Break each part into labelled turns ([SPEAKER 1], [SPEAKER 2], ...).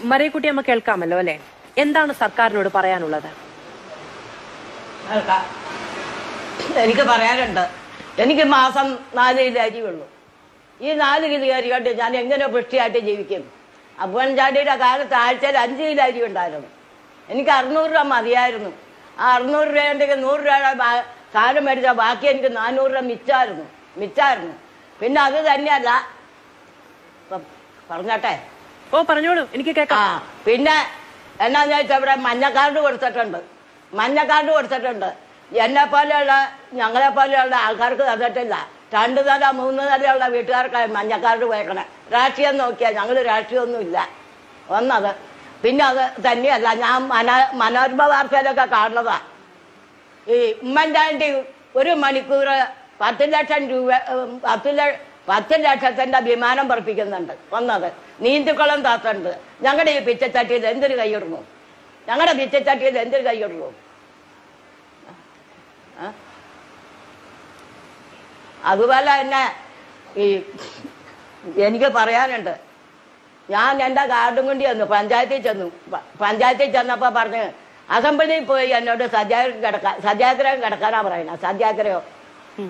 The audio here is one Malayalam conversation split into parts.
[SPEAKER 1] മറിയക്കുട്ടി അമ്മ കേൾക്കാമല്ലോ അല്ലെ എന്താണ് സർക്കാരിനോട് പറയാനുള്ളത്
[SPEAKER 2] കേൾക്കാം. എനിക്ക് പറയാനുണ്ട് എനിക്ക് മാസം നാല് കിലോ അരി ഉള്ളൂ ഈ നാല് കിലോ അരി കൊണ്ട് ഞാൻ എങ്ങനെ വൃഷ്ടിയായിട്ട് ജീവിക്കും അപ്പൻചാണ്ടിയുടെ കാലത്ത് ആഴ്ചയിൽ അഞ്ച് കിലോ അരി ഉണ്ടായിരുന്നു എനിക്ക് അറുന്നൂറ് രൂപ മതിയായിരുന്നു ആ അറുന്നൂറ് രൂപ ഉണ്ടെങ്കിൽ നൂറ് രൂപയുടെ ബാ- സാധനം മേടിച്ചാൽ ബാക്കി എനിക്ക് നാനൂറ് രൂപ മിച്ചായിരുന്നു മിച്ചായിരുന്നു പിന്നെ അത് തന്നെയല്ല ഇപ്പം പറഞ്ഞോട്ടെ
[SPEAKER 1] ഓ പറഞ്ഞോളൂ എനിക്ക്
[SPEAKER 2] ആ
[SPEAKER 1] കേൾക്കാം
[SPEAKER 2] പിന്നെ എന്നാന്ന് വെച്ചാൽ ഇവിടെ മഞ്ഞ കാർഡ് കൊടുത്തിട്ടുണ്ട് മഞ്ഞ കാർഡ് കൊടുത്തിട്ടുണ്ട് എന്നെ പോലെയുള്ള ഞങ്ങളെ പോലെയുള്ള ആൾക്കാർക്ക് തന്നിട്ടില്ല രണ്ട് നില മൂന്ന് നിലയുള്ള വീട്ടുകാർക്കാണ് മഞ്ഞ കാർഡ് പോയേക്കണേ രാഷ്ട്രീയം നോക്കിയാൽ ഞങ്ങൾ രാഷ്ട്രീയമൊന്നുമില്ല ഒന്നത് പിന്നെ അത് തന്നെയല്ല ഞാൻ മനോ മനോരമ വാർത്തയിലൊക്കെ കാണുന്നതാ ഈ ഉമ്മൻചാണ്ടി ഒരു മണിക്കൂർ പത്ത് ലക്ഷം രൂപ ഉം, പത്ത് ല പത്ത് ലക്ഷത്തിന്റെ വിമാനം പറപ്പിക്കുന്നുണ്ട് ഒന്നത് നീന്തുക്കുളം താത്തുണ്ട് ഞങ്ങളുടെ ഈ പിച്ചച്ചട്ടിയിൽ എന്തൊരു കൈയിടുന്നു ഞങ്ങളുടെ പിച്ചച്ചട്ടിയിൽ എന്തൊരു കൈയിടുന്നു ആ? അതുപോലെ തന്നെ ഈ എനിക്ക് പറയാനുണ്ട് ഞാൻ എൻ്റെ കാർഡും കൊണ്ട് ചെന്നു പഞ്ചായത്തിൽ ചെന്നു പ- പഞ്ചായത്തിൽ ചെന്നപ്പോൾ പറഞ്ഞ് അസംബ്ലിയിൽ പോയി എന്നോട് സത്യാഗ്രഹം കിടക്കാൻ സത്യാഗ്രഹം കിടക്കാനാ പറയുന്നത് സത്യാഗ്രഹം
[SPEAKER 1] ഉം.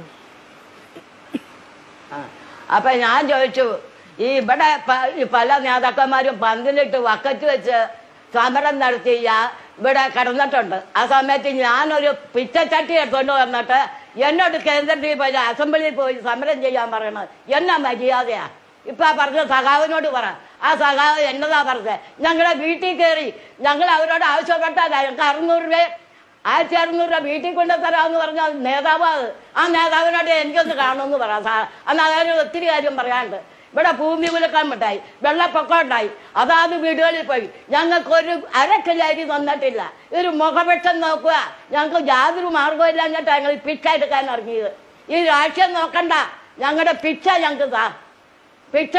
[SPEAKER 2] ആ. അപ്പൊ ഞാൻ ചോദിച്ചു ഈ ഇവിടെ പ- ഈ പല നേതാക്കന്മാരും പന്തിലിട്ട് വക്കറ്റ് വെച്ച് സമരം നടത്തി ഞാൻ ഇവിടെ കിടന്നിട്ടുണ്ട് ആ സമയത്ത് ഞാനൊരു പിച്ചച്ചട്ടി എടുത്തോണ്ട് വന്നിട്ട് എന്നോട് കേന്ദ്രത്തിൽ പോയി അസംബ്ലിയിൽ പോയി സമരം ചെയ്യാൻ പറയണത് എന്നാ മര്യാദയാ ഇപ്പൊ ആ പറഞ്ഞ സഖാവിനോട് പറ ആ സഖാവ് എന്നതാ പറഞ്ഞത് ഞങ്ങളെ വീട്ടിൽ കയറി ഞങ്ങൾ അവരോട് ആവശ്യപ്പെട്ടാൽ ഞങ്ങൾക്ക് അറുന്നൂറ് രൂപ ആയിരത്തി അറുന്നൂറ് രൂപ വീട്ടിൽ കൊണ്ടു തരാമെന്ന് പറഞ്ഞ നേതാവ് അത്. ആ നേതാവിനോട് എനിക്കൊന്ന് കാണുമെന്ന് പറയാം സാ അന്ന് അതൊരു ഒത്തിരി കാര്യം പറയാനുണ്ട് ഇവിടെ ഭൂമി കുലക്കാൻ ഉണ്ടായി വെള്ളപ്പൊക്കം ഉണ്ടായി അതാത് വീടുകളിൽ പോയി ഞങ്ങൾക്ക് ഒരു അര കിലോ അരി തന്നിട്ടില്ല ഒരു മുഖപക്ഷം നോക്കുക ഞങ്ങൾക്ക് യാതൊരു മാർഗവും ഇല്ലാഞ്ഞിട്ട് ഞങ്ങൾ പിച്ച എടുക്കാൻ ഇറങ്ങിയത് ഈ രാഷ്ട്രീയം നോക്കണ്ട ഞങ്ങളുടെ പിച്ച ഞങ്ങൾക്ക് താ പിച്ച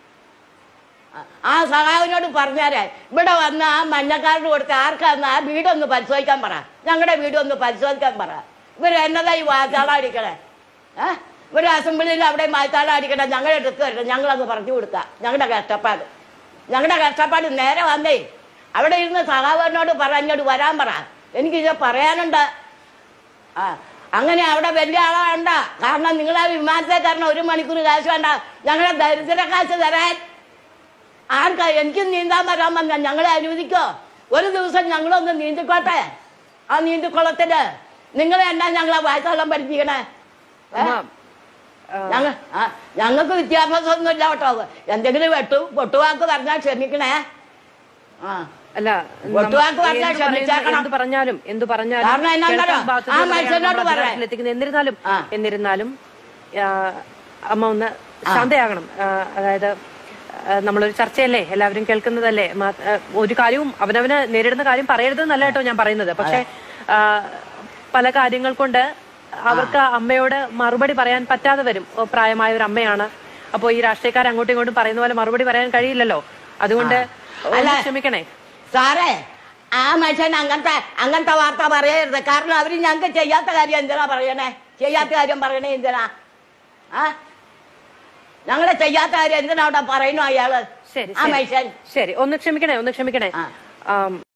[SPEAKER 2] ആ സഹാവിനോട് പറഞ്ഞാലേ ഇവിടെ വന്ന് ആ മഞ്ഞക്കാരന് കൊടുത്ത് ആർക്കാന്ന് ആ വീടൊന്ന് പരിശോധിക്കാൻ പറ ഞങ്ങളുടെ വീടൊന്ന് പരിശോധിക്കാൻ പറ ഇവർ എന്നതാ ഈ വാച്ചാളം അടിക്കണേ ഏ ഇവർ അസംബ്ലിയിൽ അവിടെ മാറ്റാളം അടിക്കണേ ഞങ്ങളുടെ അടുത്ത് വരട്ടെ ഞങ്ങളങ്ങ് പറഞ്ഞു കൊടുക്കാം ഞങ്ങളുടെ കഷ്ടപ്പാട് ഞങ്ങളുടെ കഷ്ടപ്പാട് നേരെ വന്നേ അവിടെ ഇരുന്ന് സഹാവിനോട് പറ എന്നോട് വരാൻ പറ എനിക്കിത് പറയാനുണ്ട് ആ അങ്ങനെ അവിടെ വലിയ ആളെ വേണ്ട കാരണം നിങ്ങൾ ആ വിമാനത്തെ കാരണം ഒരു മണിക്കൂർ കാശ് വേണ്ട ഞങ്ങളുടെ ദരിദ്ര കാശ് തരാൻ ആർക്കാ എനിക്ക് നീന്താൻ വരാൻ വന്ന ഞങ്ങളെ അനുവദിക്കോ ഒരു ദിവസം ഞങ്ങളൊന്ന് നീന്തിക്കോട്ടെ ആ നീന്തിക്കുളത്തില് നിങ്ങൾ എന്നാ ഞങ്ങളെ വായത്തോളം പഠിപ്പിക്കണേ ഏ?
[SPEAKER 1] അമ്മ, ആ,
[SPEAKER 2] ഞങ്ങ ആ, ഞങ്ങൾക്ക് വിദ്യാഭ്യാസം ഇല്ല കേട്ടോ എന്തെങ്കിലും വെട്ടു പൊട്ടുവാക്ക് പറഞ്ഞാൽ ക്ഷമിക്കണേ ആ
[SPEAKER 1] അല്ല
[SPEAKER 2] ഒട്ടുവാക്ക്
[SPEAKER 1] നമ്മ-
[SPEAKER 2] പറഞ്ഞാൽ
[SPEAKER 1] എന്ത് പറയുന്ന-
[SPEAKER 2] ക്ഷമിച്ചേക്കണം.
[SPEAKER 1] എന്ത് പറഞ്ഞാലും എന്ത് പറഞ്ഞാലും
[SPEAKER 2] കാരണം എന്നാ
[SPEAKER 1] കേൾക്കാൻ
[SPEAKER 2] അറിയോ?
[SPEAKER 1] ബാധ്യത
[SPEAKER 2] ആ
[SPEAKER 1] ഉള്ളവരെയാണ്
[SPEAKER 2] മനുഷ്യനോട്
[SPEAKER 1] നമ്മൾ
[SPEAKER 2] പറയാം.
[SPEAKER 1] അധികാരത്തിലെത്തിക്കുന്നത്. എന്നിരുന്നാലും
[SPEAKER 2] ആ.
[SPEAKER 1] എന്നിരുന്നാലും ആ, അമ്മ ഒന്ന് ശാന്തയാകണം ആ, അതായത് ആ, നമ്മളൊരു ചർച്ചയല്ലേ എല്ലാവരും കേൾക്കുന്നതല്ലേ മാ- ആ, ഒരു കാര്യവും അവനവന് നേരിടുന്ന കാര്യം പറയരുതെന്നല്ല കേട്ടോ ഞാൻ പറയുന്നത് പക്ഷെ ആ, പല കാര്യങ്ങൾ കൊണ്ട് അവർക്ക് ആ അമ്മയോട് മറുപടി പറയാൻ പറ്റാതെ വരും ഓ, പ്രായമായ ഒരു അമ്മയാണ് അപ്പോ ഈ രാഷ്ട്രീയക്കാർ അങ്ങോട്ടും ഇങ്ങോട്ടും പറയുന്ന പോലെ മറുപടി പറയാൻ കഴിയില്ലല്ലോ അതുകൊണ്ട് ഒന്ന്
[SPEAKER 2] അല്ല.
[SPEAKER 1] ക്ഷമിക്കണേ
[SPEAKER 2] സാറേ ആ മനുഷ്യൻ അങ്ങനത്തെ അങ്ങനത്തെ വാർത്ത പറയരുത് കാരണം അവര് ഞങ്ങൾക്ക് ചെയ്യാത്ത കാര്യം എന്തിനാ പറയണേ ചെയ്യാത്ത കാര്യം പറയണേ എന്തിനാ ആ ഞങ്ങളെ ചെയ്യാത്ത കാര്യം എന്തിനാ അവിടെ പറയണു അയാള്
[SPEAKER 1] ശരി
[SPEAKER 2] ആ
[SPEAKER 1] ശരി.
[SPEAKER 2] മനുഷ്യൻ
[SPEAKER 1] ശരി ഒന്ന് ക്ഷമിക്കണേ ഒന്ന് ക്ഷമിക്കണേ
[SPEAKER 2] ആ.
[SPEAKER 1] ആം,